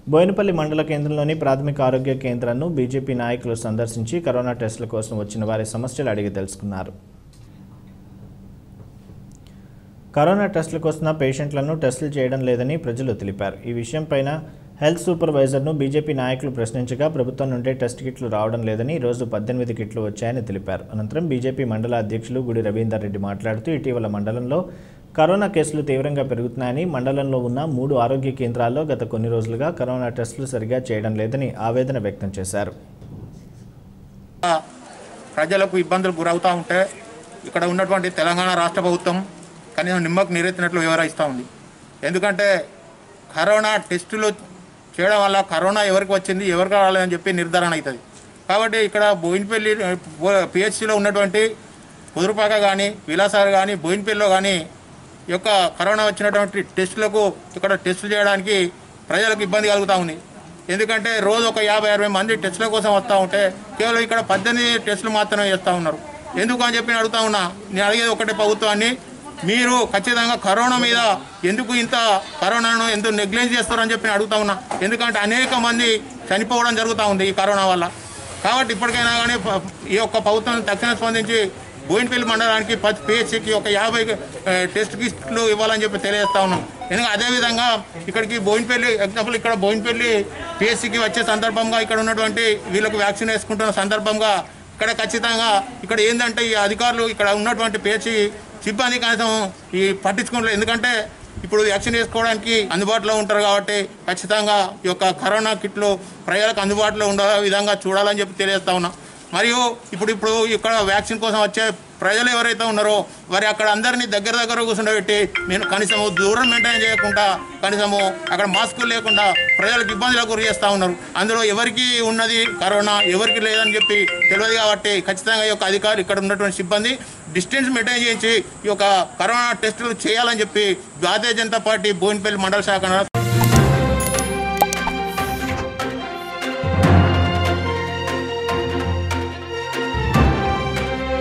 బోయినపల్లి మండల కేంద్రంలోని ప్రాథమిక ఆరోగ్య కేంద్రాన్ని బీజేపీ నాయకులు సందర్శించి కరోనా టెస్టుల కోసం వచ్చిన వారి సమస్యలు అడిగి తెలుసుకున్నారు కరోనా టెస్టులకు వస్తున్న పేషెంట్లను టెస్టులు చేయడం లేదని ప్రజలు తెలిపారు ఈ విషయంపైన హెల్త్ సూపర్వైజర్ను బీజేపీ నాయకులు ప్రశ్నించగా ప్రభుత్వం నుండే టెస్ట్ కిట్లు రావడం లేదని ఈ రోజు పద్దెనిమిది కిట్లు వచ్చాయని తెలిపారు అనంతరం బీజేపీ మండల అధ్యక్షులు గుడి రవీందర్ రెడ్డి మాట్లాడుతూ ఇటీవల మండలంలో కరోనా కేసులు తీవ్రంగా పెరుగుతున్నాయని మండలంలో ఉన్న మూడు ఆరోగ్య కేంద్రాల్లో గత కొన్ని రోజులుగా కరోనా టెస్టులు సరిగా చేయడం లేదని ఆవేదన వ్యక్తం చేశారు ప్రజలకు ఇబ్బందులు గురవుతూ ఉంటే ఇక్కడ ఉన్నటువంటి తెలంగాణ రాష్ట్ర ప్రభుత్వం కనీసం నిమ్మకు నీరెత్తినట్లు వివరిస్తూ ఉంది ఎందుకంటే కరోనా టెస్టులు చేయడం వల్ల కరోనా ఎవరికి వచ్చింది ఎవరికి రాలేదని చెప్పి నిర్ధారణ అవుతుంది కాబట్టి ఇక్కడ బోయినపల్లి పిహెచ్సిలో ఉన్నటువంటి కుదురుపాక కానీ విలాసాలు కానీ బోయినపల్లిలో కానీ ఈ యొక్క కరోనా వచ్చినటువంటి టెస్టులకు ఇక్కడ టెస్టులు చేయడానికి ప్రజలకు ఇబ్బంది కలుగుతూ ఉంది ఎందుకంటే రోజు ఒక యాభై అరవై మంది టెస్టుల కోసం వస్తూ ఉంటే కేవలం ఇక్కడ పద్దెనిమిది టెస్టులు మాత్రమే చేస్తూ ఉన్నారు ఎందుకు అని చెప్పి నేను అడుగుతా ఉన్నా నేను అడిగేది ఒకటే ప్రభుత్వాన్ని మీరు ఖచ్చితంగా కరోనా మీద ఎందుకు ఇంత కరోనాను ఎందుకు నెగ్లెక్ట్ చేస్తారని చెప్పి నేను అడుగుతా ఉన్నా ఎందుకంటే అనేక మంది చనిపోవడం జరుగుతూ ఉంది ఈ కరోనా వల్ల కాబట్టి ఇప్పటికైనా కానీ ప- ఈ యొక్క ప్రభుత్వం తక్షణ స్పందించి బోయినపల్లి మండలానికి ప్రతి పిహెచ్సికి ఒక యాభై ఆ, టెస్ట్ కిట్లు ఇవ్వాలని చెప్పి తెలియజేస్తా ఉన్నాం ఎందుకంటే అదేవిధంగా ఇక్కడికి బోయినపల్లి ఎగ్జాంపుల్ ఇక్కడ బోయినపల్లి పిహెచ్సికి వచ్చే సందర్భంగా ఇక్కడ ఉన్నటువంటి వీళ్ళకు వ్యాక్సిన్ వేసుకుంటున్న సందర్భంగా ఇక్కడ ఖచ్చితంగా ఇక్కడ ఏంటంటే ఈ అధికారులు ఇక్కడ ఉన్నటువంటి పిహెచ్సి సిబ్బంది కనీసం ఈ పట్టించుకోవట్లేదు ఎందుకంటే ఇప్పుడు వ్యాక్సిన్ వేసుకోవడానికి అందుబాటులో ఉంటారు కాబట్టి ఖచ్చితంగా ఈ యొక్క కరోనా కిట్లు ప్రజలకు అందుబాటులో ఉండే విధంగా చూడాలని చెప్పి తెలియజేస్తా ఉన్నా మరియు ఇప్పుడు ఇప్పుడు ఇక్కడ వ్యాక్సిన్ కోసం వచ్చే ప్రజలు ఎవరైతే ఉన్నారో వారి అక్కడ అందరినీ దగ్గర దగ్గర కూర్చుండబెట్టి నేను కనీసము దూరం మెయింటైన్ చేయకుండా కనీసము అక్కడ మాస్కులు లేకుండా ప్రజలకు ఇబ్బందులకు గురి చేస్తూ ఉన్నారు అందులో ఎవరికి ఉన్నది కరోనా ఎవరికి లేదని చెప్పి తెలియదు కాబట్టి ఖచ్చితంగా ఈ యొక్క అధికారులు ఇక్కడ ఉన్నటువంటి సిబ్బంది డిస్టెన్స్ మెయింటైన్ చేయించి ఈ యొక్క కరోనా టెస్టులు చేయాలని చెప్పి భారతీయ జనతా పార్టీ బోయినపల్లి మండల శాఖ